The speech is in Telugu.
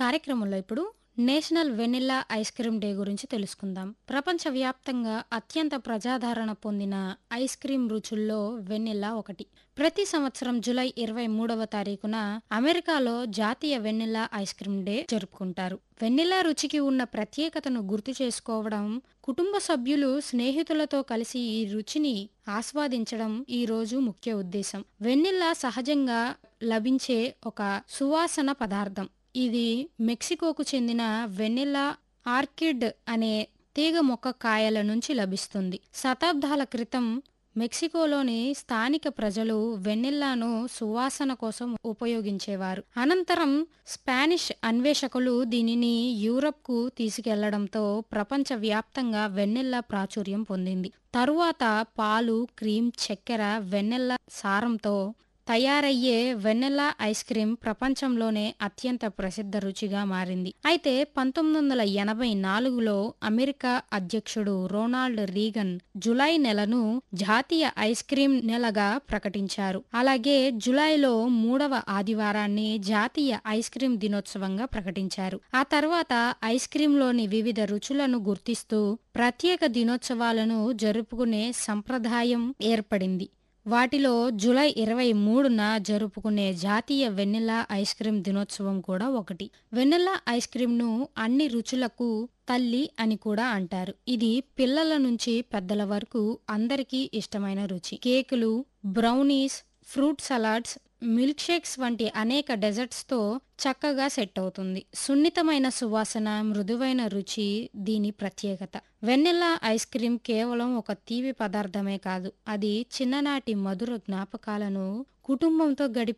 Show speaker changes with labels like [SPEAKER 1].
[SPEAKER 1] కార్యక్రమంలో ఇప్పుడు national vanilla ice cream day గురించి తెలుసుకుందాం ప్రపంచవ్యాప్తంగా అత్యంత ప్రజాదరణ పొందిన ఐస్ క్రీమ్ రుచుల్లో వెనిల్లా ఒకటి ప్రతి సంవత్సరం జూలై ఇరవై మూడవ తారీఖున అమెరికాలో జాతీయ వెనిల్లా ఐస్ క్రీమ్ డే జరుపుకుంటారు వెనిల్లా రుచికి ఉన్న ప్రత్యేకతను గుర్తు చేసుకోవడం కుటుంబ సభ్యులు స్నేహితులతో కలిసి ఈ రుచిని ఆస్వాదించడం ఈ రోజు ముఖ్య ఉద్దేశం వెనిల్లా సహజంగా లభించే ఒక సువాసన పదార్థం ఇది మెక్సికోకు చెందిన వెనిల్లా ఆర్కిడ్ అనే తీగ మొక్క కాయల నుంచి లభిస్తుంది శతాబ్దాల క్రితం మెక్సికోలోని స్థానిక ప్రజలు వెనిల్లాను సువాసన కోసం ఉపయోగించేవారు అనంతరం స్పానిష్ అన్వేషకులు దీనిని యూరప్కు తీసుకెళ్లడంతో ప్రపంచవ్యాప్తంగా వెన్నెల్లా ప్రాచుర్యం పొందింది తరువాత పాలు క్రీమ్ చక్కెర వెన్నెల్ల సారంతో తయారయ్యే వెన్నెలా ఐస్ క్రీమ్ ప్రపంచంలోనే అత్యంత ప్రసిద్ధ రుచిగా మారింది అయితే పంతొమ్మిది వందల ఎనభై నాలుగులో అమెరికా అధ్యక్షుడు రొనాల్డ్ రీగన్ జులై నెలను జాతీయ ఐస్ క్రీమ్ నెలగా ప్రకటించారు అలాగే జులైలో మూడవ ఆదివారాన్ని జాతీయ ఐస్ క్రీమ్ దినోత్సవంగా ప్రకటించారు ఆ తర్వాత ఐస్ క్రీంలోని వివిధ రుచులను గుర్తిస్తూ ప్రత్యేక దినోత్సవాలను జరుపుకునే సంప్రదాయం ఏర్పడింది వాటిలో జూలై ఇరవై మూడున జరుపుకునే జాతీయ వెన్నెలా ఐస్ క్రీమ్ దినోత్సవం కూడా ఒకటి వెన్నెలా ఐస్ క్రీమ్ను అన్ని రుచులకు తల్లి అని కూడా అంటారు ఇది పిల్లల నుంచి పెద్దల వరకు అందరికీ ఇష్టమైన రుచి కేకులు brownies fruit salads milk shakes వంటి అనేక డెజర్ట్స్తో చక్కగా సెట్ అవుతుంది సున్నితమైన సువాసన మృదువైన రుచి దీని ప్రత్యేకత వెన్నెల్లా ఐస్ క్రీమ్ కేవలం ఒక తీపి పదార్థమే కాదు అది చిన్ననాటి మధుర జ్ఞాపకాలను కుటుంబంతో గడిపే